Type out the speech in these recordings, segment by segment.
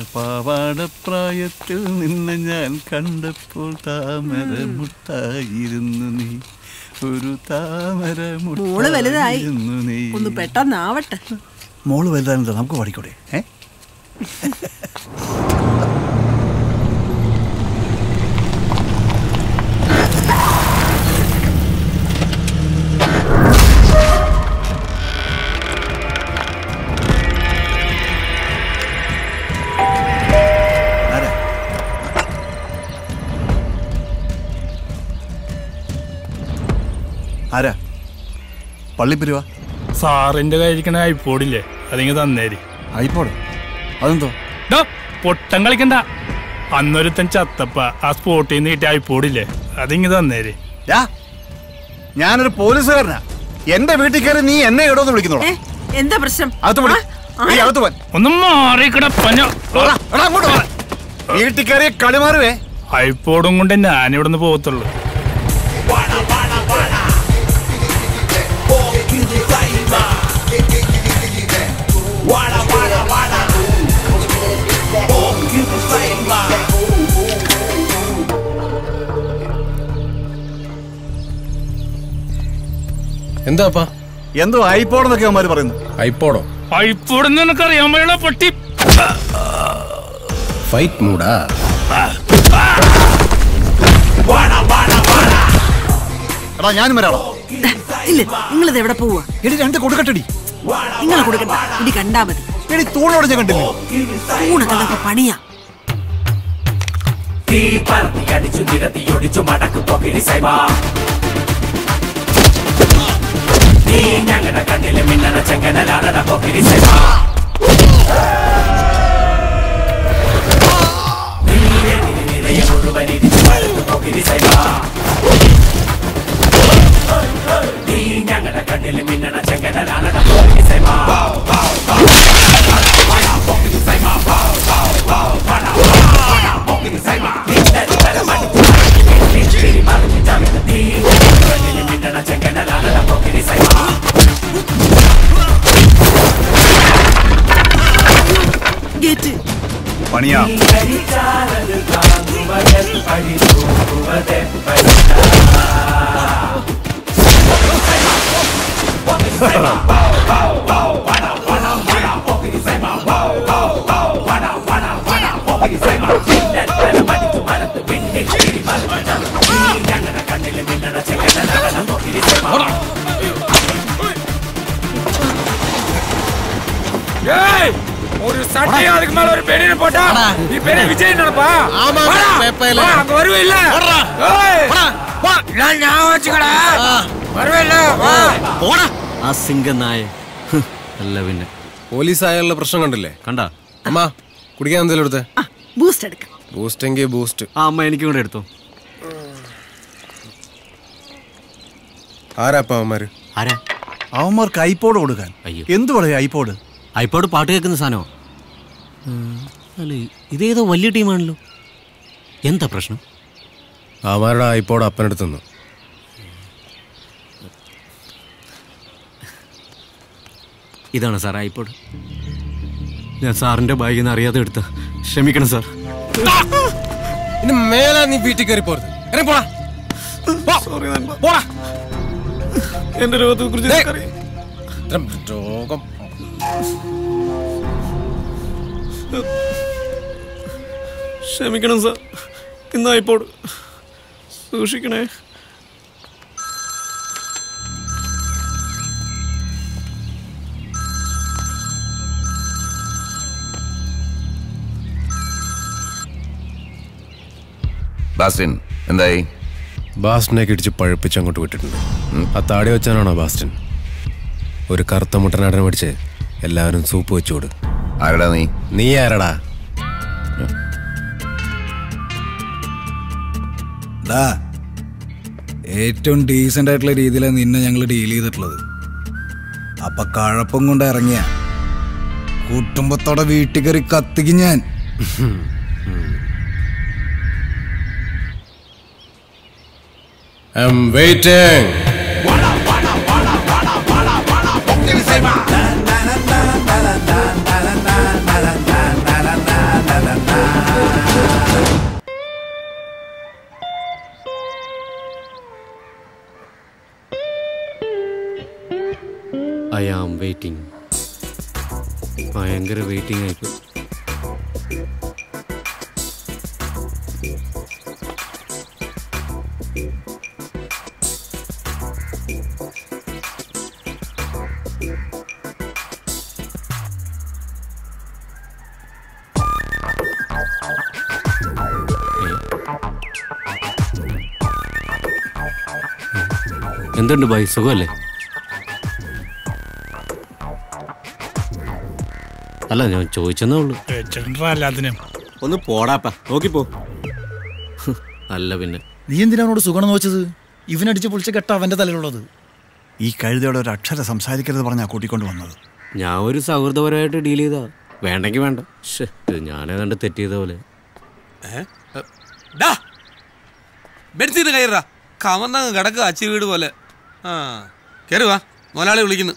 പാവാടപ്രായത്തിൽ നിന്ന് ഞാൻ കണ്ടപ്പോൾ താമര മുട്ടായിരുന്നു നീ ഒരു താമര മോള് വലുതായി മുട്ടായിരുന്നു നീ ഒന്ന് പെട്ടെന്നാവട്ടെ മോള് വലുതാണെന്താ നമുക്ക് പാടിക്കൂടെ ഏ ആരാ? ആരാ പള്ളിപ്പെരുവാ സാറിന്റെ കയ്യിരിക്കണ ഐപ്പോഡില്ലേ അതിങ്ങ് തന്നേരി ഐപ്പോട് അതെന്തോ ഡോ, പൊട്ടം കളിക്കണ്ട അന്നൊരുത്തൻ ചത്തപ്പ ആ സ്പോട്ടിൽ നിന്ന് കിട്ടിയ ഐപ്പോഡില്ലേ അതിങ്ങ് തന്നേരി ഡാ, ഞാനൊരു പോലീസുകാരനാ എന്റെ വീട്ടിൽ കയറി നീ എന്നെ ഇടോന്ന് വിളിക്കുന്നോളാം ഏ എന്താ പ്രശ്നം അകത്ത് വിളി ആ, നീ അകത്ത് പോൻ ഒന്ന് മാറിക്കട പഞ്ഞ അങ്ങോട്ട് വാ. വീട്ടിൽ കയറി കളിമാറുവേ ഐപ്പോഡും കൊണ്ട് ഞാനിവിടുന്ന് പോകത്തുള്ളൂ എന്താപ്പാ എന്തോ ഐപ്പോടെന്നൊക്കെ അവന്മാര് പറയുന്നു ഐപ്പോടോ ഐപ്പോഡ് നിനക്ക് അറിയാൻ വയ്യുള്ള പട്ടി ഫൈറ്റ് മൂടാ എടാ ഞാനും വരാളോ ഇല്ല നിങ്ങളിത് എവിടെ പോവാ എടി രണ്ട് കൊടുക്കട്ടടി നിങ്ങൾ കൊടുക്കണ്ട ഇനി കണ്ടാ മതി എടി തൂണോട് ഞാൻ കണ്ടില്ലേ ഊണ കണ്ടപ്പോ പണിയാ തീ പറത്തി അടിച്ചു നിരത്തി ഒടിച്ചു മടക്കു പോകിരി സൈവ നീ ഞങ്ങളുടെ കണ്ണില് മിന്നണ ചെങ്കനലാടണ പോകിരി സൈവ നിരയെ മുഴുവൻ ഇടിച്ചു മടക്കു പോകിരി സൈവ നീ ഞങ്ങളുടെ കണ്ണില് മിന്നണ ചെങ്കനലാടണ പോകിരി സൈവ മിന്നണ ചെങ്കനലാടണ പോകിരി സൈവ ഗേറ്റ് പണിയാ ஏய் ஒரு சட்டையும் அதுக்கு மேல ஒரு பெரிய போட்டா நீ பெரிய விஜய் நினைப்பா ஆமா, வாடா. பேப்பையில. வா, அங்க வருவே இல்ல நான் ஞாபகம் வச்சுக்கடா வருவே இல்ல வா പോടാ ആ സിംഗനായ ഹ്, അല്ല പിന്നെ പോലീസ് ആയുള്ള പ്രശ്നം കണ്ടില്ലേ കണ്ട അമ്മ കുടിക്കാൻ എന്തെങ്കിലും എടുത്തേ ആ ബൂസ്റ്റ് എടുക്കാം ബൂസ്റ്റ് എങ്കിൽ ബൂസ്റ്റ് ആ അമ്മ എനിക്കും കൂടെ എടുത്തോ ആരാപ്പ അവന്മാര് ആരാ അവന്മാർക്ക് ഐപ്പോഡ് കൊടുക്കാൻ അയ്യോ. എന്ത് പറയാ ഐപ്പോഡ് ഐപ്പോട് പാട്ട് കേൾക്കുന്ന സാധനമോ ഉം, അല്ല ഇതേതോ വലിയ ടീമാണല്ലോ എന്താ പ്രശ്നം അവന്മാരുടെ ഐപ്പോട് അപ്പനടുത്ത് നിന്ന് ഇതാണ് സാർ ഐപ്പോട് ഞാൻ സാറിന്റെ ബാഗിൽ നിന്ന് അറിയാതെ എടുത്ത ക്ഷമിക്കണം സാർ ഇനി മേലാ നീ വീട്ടിൽ കയറി പോരുത് ഇറങ്ങി പോടാ പോ. പോടാ എന്റെ രോഗത്തെ കുറിച്ച് ഡേയ്. ഇത്രയും രോഗം ക്ഷമിക്കണം സാർ ഇന്ന് ഐപ്പോട് സൂക്ഷിക്കണേ ബാസ്റ്റിൻ എന്തായി ബാസ്റ്റിനെ ഇടിച്ച് പഴുപ്പിച്ച് അങ്ങോട്ട് വിട്ടിട്ടുണ്ട് ആ താടി വെച്ചാനാണോ ബാസ്റ്റിൻ ഒരു കറുത്ത മുട്ടനാടനെ മേടിച്ച് എല്ലാവരും സൂപ്പ് വെച്ചോട് ആരടാ നീ നീ ആരടാ ഡാ ഏറ്റവും ഡീസൻ്റ് ആയിട്ടുള്ള രീതിയിലാണ് നിന്നെ ഞങ്ങൾ ഡീൽ ചെയ്തിട്ടുള്ളത് അപ്പൊ കഴപ്പം കൊണ്ട് ഇറങ്ങിയ കുടുംബത്തോടെ വീട്ടിൽ കയറി കത്തിക്കും ഞാൻ I'm waiting Say meeting ആയിപ്പോ എന്തുണ്ട് ബൈ സുഖമല്ലേ അല്ല ഞാൻ ചോദിച്ചെന്നേ ഉള്ളൂ വെച്ചിട്ടുണ്ടാ എല്ലാത്തിനും ഒന്ന് പോടാപ്പ നോക്കിപ്പോ അല്ല പിന്നെ നീ എന്തിനാണോട് സുഗണം നോച്ചത് ഇവനടിച്ച് പൊളിച്ച് കെട്ട അവന്റെ തലയിലുള്ളത് ഈ കഴുതയുടെ ഒരു അക്ഷരം സംസാരിക്കരുത് പറഞ്ഞാ കൂട്ടിക്കൊണ്ട് വന്നത് ഞാൻ ഒരു സൗഹൃദപരമായിട്ട് ഡീൽ ചെയ്താ വേണ്ടെങ്കിൽ വേണ്ട ശ്ശേ, ഇത് ഞാനേതാണ്ട് തെറ്റ് ചെയ്ത പോലെ ഡാ ബെൻസിന് കയറാ കമന്നങ്ങ് കിടക്കുക അച്ചി വീട് പോലെ ആ കയറുവാ മുതലാളി വിളിക്കുന്നു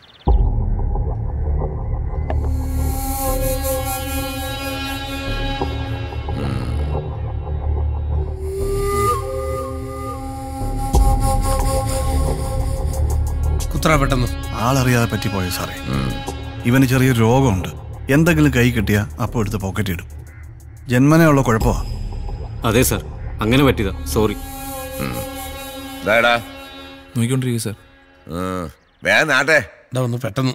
കുത്ര പെട്ടെന്ന് ആളറിയാതെ പറ്റിപ്പോയോ സാറേ ഇവന് ചെറിയൊരു രോഗമുണ്ട് എന്തെങ്കിലും കൈ കിട്ടിയാ അപ്പോൾ എടുത്ത് പോക്കറ്റ് ഇടും ജന്മനേ ഉള്ള കുഴപ്പമാ അതെ സാർ അങ്ങനെ പറ്റിയതാ സോറി ഇതാടാ നോക്കിക്കൊണ്ടിരിക്കുക സാർ വേഗം നാട്ടെ ഡാ ഒന്ന് പെട്ടെന്ന്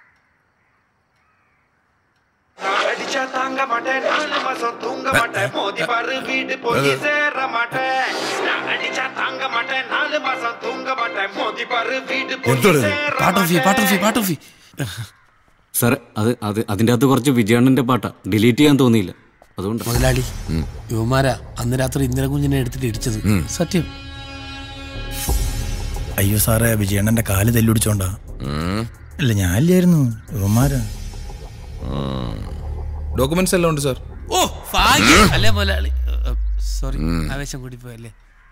அடிச்சா தாங்க மாட்டேன் நாலு மாசம் தூங்க மாட்டேன் மோதி பாரு வீடு போய் சேர மாட்டேன் நான் அடிச்சா தாங்க மாட்டேன் நாலு மாசம் தூங்க மாட்டேன் மோதி பாரு வீடு போய் சேர പാട്ടോഫി പാട്ടോഫി പാട്ടോഫി സാർ അത് അത് അതിൻ്റെ അകത്ത് കുറച്ച് വിജയണ്ണന്റെ പാട്ടാ ഡിലീറ്റ് ചെയ്യാൻ തോന്നിയില്ല അതുകൊണ്ട് മുതലാളി യുവമാരാ അന്ന് രാത്രി ഇന്ദിര കുഞ്ഞിനെ എടുത്തിട്ട് ഇടിച്ചത് സത്യം അയ്യോ സാറേ വിജയണ്ണന്റെ കാല് തെല്ലുടിച്ചോണ്ടാ അല്ല ഞാനില്ലായിരുന്നു ഇവന്മാരാ ഡോക്യുമെന്റ്സ് എല്ലാം ഉണ്ട് സാർ ഓ ഭാഗ്യം അല്ലേ മുതലാളി സോറി ആവേശം കൂടി പോയല്ലേ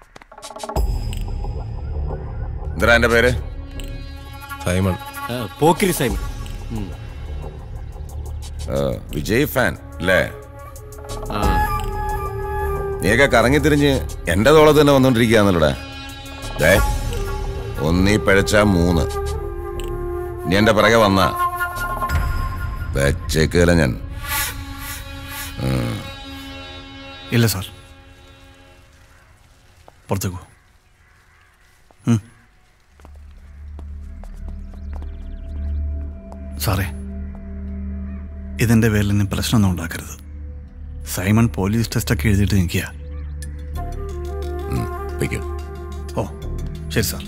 എന്താ എന്റെ പേര് സൈമൺ ആ, പോക്കിരി സൈമൺ ഉം. ആ, വിജയ് ഫാൻ അല്ലേ ആ, നീയൊക്കെ കറങ്ങി തിരിഞ്ഞ് എന്റെ തോളത്ത് തന്നെ വന്നോണ്ടിരിക്കുകയാണല്ലോടാ ദേ ഒന്നീ പഴച്ച മൂന്ന് നീ എന്റെ പിറകെ വന്ന വെച്ചേക്കല ഞാൻ ഇല്ല സാർ പുറത്തേക്ക് പോ ഉം. സാറേ ഇതിന്റെ പേരിൽ ഇനി പ്രശ്നമൊന്നും ഉണ്ടാക്കരുത് സൈമൺ പോലീസ് ടെസ്റ്റൊക്കെ എഴുതിയിട്ട് നിൽക്കുക വയ്ക്കും ഓ ശരി സാർ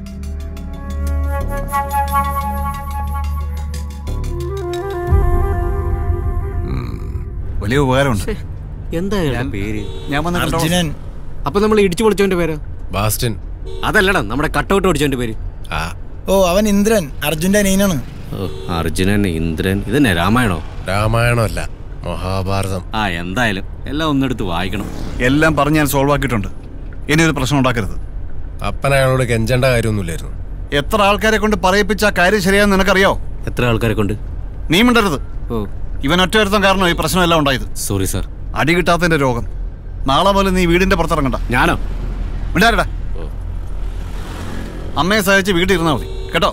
വലിയ ഉപകാരമുണ്ട് എന്താ അയാളുടെ പേര് ഞാൻ വന്ന് കണ്ടോളാം. അർജുനൻ അപ്പൊ നമ്മൾ ഇടിച്ചു പൊളിച്ചവന്റെ പേരോ ബാസ്റ്റിൻ അതല്ലടാ നമ്മുടെ കട്ടൗട്ട് ഓടിച്ചവന്റെ പേര് ആ ഓ അവൻ ഇന്ദ്രൻ അർജുന്റെ അനിയനാണ് ഓ അർജുനൻ ഇന്ദ്രൻ ഇതന്നെ രാമായണോ രാമായണമല്ല മഹാഭാരതം ആ എന്തായാലും എല്ലാം ഒന്നെടുത്ത് വായിക്കണം എല്ലാം പറഞ്ഞ് ഞാൻ സോൾവ് ആക്കിയിട്ടുണ്ട് ഇനി ഒരു പ്രശ്നം ഉണ്ടാക്കരുത് അപ്പൻ അയാളോട് കെഞ്ചേണ്ട കാര്യമൊന്നുമില്ലായിരുന്നു എത്ര ആൾക്കാരെ കൊണ്ട് പറയിപ്പിച്ച ആ കാര്യം ശരിയാന്ന് നിനക്കറിയോ എത്ര ആൾക്കാരെ കൊണ്ട് നീ മിണ്ടരുത് ഓ ഇവൻ ഒറ്റ കാരണം ഈ പ്രശ്നമെല്ലാം ഉണ്ടായത് സോറി സാർ അടി കിട്ടാത്തതിന്റെ രോഗം നാളെ മുതൽ നീ വീടിന്റെ പുറത്തിറങ്ങണ്ട ഞാനോ മിണ്ടാരടാ ഓ. അമ്മയെ സഹായിച്ച് വീട്ടിൽ ഇരുന്നാ മതി കേട്ടോ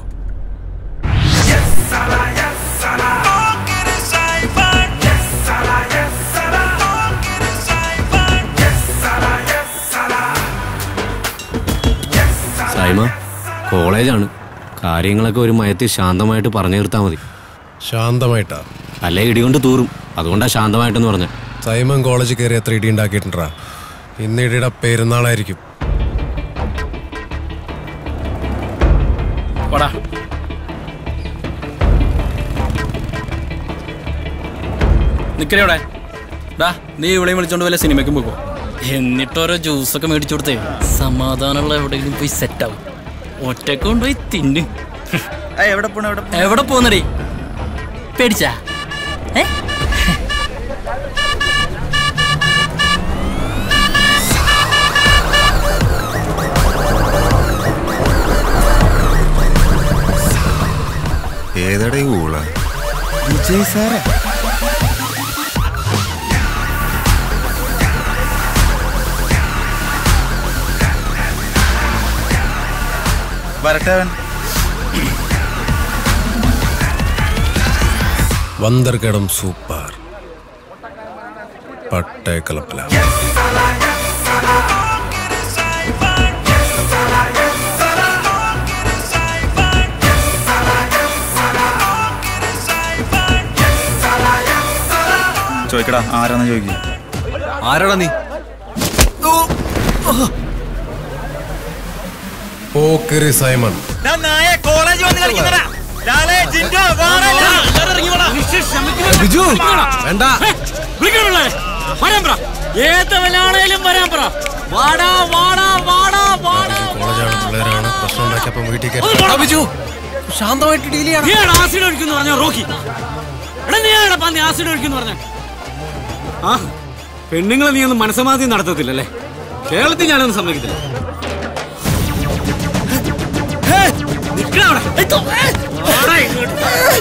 സൈമ കോളേജാണ് കാര്യങ്ങളൊക്കെ ഒരു മയത്തിൽ ശാന്തമായിട്ട് പറഞ്ഞു തീർത്താൽ മതി ശാന്തമായിട്ടാ അല്ലേ ഇടികൊണ്ട് തൂറും അതുകൊണ്ടാ ശാന്തമായിട്ടെന്ന് പറഞ്ഞ സൈമൺ കോളേജിൽ കയറി എത്ര ഇടി ഉണ്ടാക്കിയിട്ടുണ്ടാ ഇന്ന് ഇടിയുടെ പെരുന്നാളായിരിക്കും വാടാ നിക്കരവിടെ ഡാ നീ ഇവിടെ വിളിച്ചോണ്ട് വല്ല സിനിമയ്ക്കും പോകോ എന്നിട്ട് ഓരോ ജ്യൂസൊക്കെ മേടിച്ചു കൊടുത്തേ സമാധാനമുള്ള എവിടെയെങ്കിലും പോയി സെറ്റ് ആവും ഒറ്റക്ക് കൊണ്ടുപോയി തിന്ന് എവിടെ പോണ എവിടെ എവിടെ പോകുന്നടി പേടിച്ചാ ഏ ഏതടേ ഊള വിജയ് സാറേ വരട്ടെ അവൻ വന്തർകടം സൂപ്പർ പട്ടേക്കലപ്പല ചോദിക്കടാ ആരാന്ന് ചോദിക്കുക ആരാടാ നീ പോക്കറി സൈമൺ കോളേജ് വന്ന് കളിക്കുന്നതാ ബിജു വേണ്ട ഏത്തവനാണേലും വരാൻ പറ വാടാ വാടാ വാടാ വാടാ കോളേജാണ് പിള്ളേരാണ് പ്രശ്നം ഉണ്ടാക്കിയപ്പോ വീട്ടിൽ കയറി ബിജു ശാന്തമായിട്ട് ഡീൽ ചെയ്യണം നീയാണ് ആസിഡ് ഒഴിക്കുന്നു പറഞ്ഞ റോക്കി എടാ നീയാണ് പന്നി ആസിഡ് ഒഴിക്കുന്നു പറഞ്ഞ ആ പെണ്ണുങ്ങളെ നീ ഒന്നും മനസ്സമാധി നടത്തത്തില്ലല്ലേ കേരളത്തിൽ ഞാനൊന്നും സമ്മതിക്കത്തില്ല ഹേ, നിക്കടാ അവിടെ. വാടാ ഇങ്ങോട്ട്.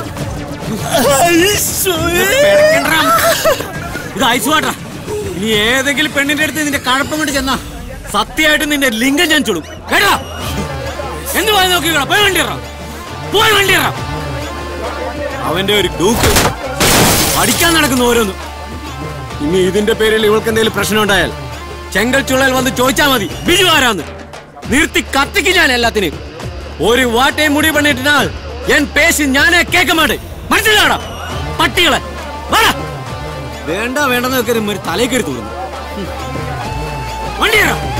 പെടക്കണ്ടാ. ഇത് ഐസ് വാട്ടർ ഇനി ഏതെങ്കിലും പെണ്ണിന്റെ അടുത്ത് നിന്റെ കഴപ്പം കൊണ്ട് ചെന്നാ സത്യമായിട്ട് നിന്റെ ലിംഗം ഞാൻ ചുടും കേട്ടോ എന്ത് പോയി നോക്കിക്കോളാം പോയി വണ്ടി ഇറ പോയി വണ്ടി ഇറ അവന്റെ ഒരു ഡൂക്ക് പഠിക്കാൻ നടക്കുന്ന ഓരോന്ന് ഇനി ഇതിന്റെ പേരിൽ ഇവൾക്ക് എന്തെങ്കിലും പ്രശ്നം ഉണ്ടായാൽ ചെങ്കൽ ചുള്ളൽ വന്ന് ചോദിച്ചാ മതി ബിജു ആരാന്ന് നിർത്തി കത്തിക്ക് ഞാൻ എല്ലാത്തിനും ഒരു വാട്ടയും മുടി പണിയിട്ടാൽ എൻ പേശി ഞാനേ കേൾക്ക മാട്ടേ മനസ്സിലാടാ പട്ടികളെ വാടാ. വേണ്ട വേണ്ടെന്നൊക്കെ ഒരു തലയിൽ കയറി തോന്നുന്നു വണ്ടി ഇറ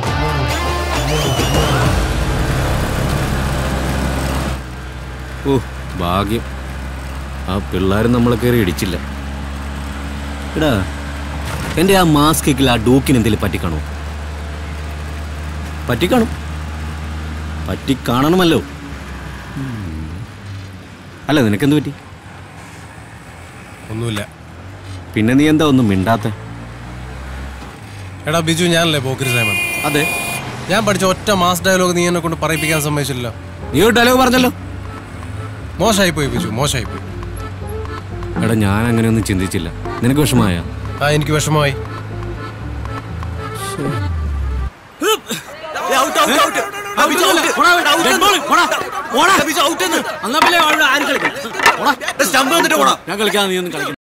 ഓ ഭാഗ്യം ആ പിള്ളേർ നമ്മളെ കയറി ഇടിച്ചില്ല എടാ എൻ്റെ ആ മാസ്കിൽ ആ ഡൂക്കിന് എന്തെങ്കിലും പറ്റിക്കാണോ പറ്റിക്കാണും പറ്റിക്കാണണമല്ലോ ഉം. അല്ല നിനക്കെന്ത് പറ്റി ഒന്നുമില്ല പിന്നെ നീ എന്താ ഒന്നും മിണ്ടാത്ത എടാ ബിജു ഞാനല്ലേ പോക്കരി സൈമൺ അതെ ഞാൻ പഠിച്ച ഒറ്റ മാസ് ഡയലോഗ് നീ എന്നെ കൊണ്ട് പറയിപ്പിക്കാൻ സമ്മതിച്ചില്ലല്ലോ നീ ഒരു ഡയലോഗ് പറഞ്ഞല്ലോ മോശമായി പോയി ബിജു മോശമായി പോയി എടാ ഞാൻ അങ്ങനെയൊന്നും ചിന്തിച്ചില്ല നിനക്ക് വിഷമായ ആ എനിക്ക് വിഷമമായി ഞാൻ കളിക്കാം ഞാൻ കളിക്കാൻ നീ ഒന്നും കളിക്കാം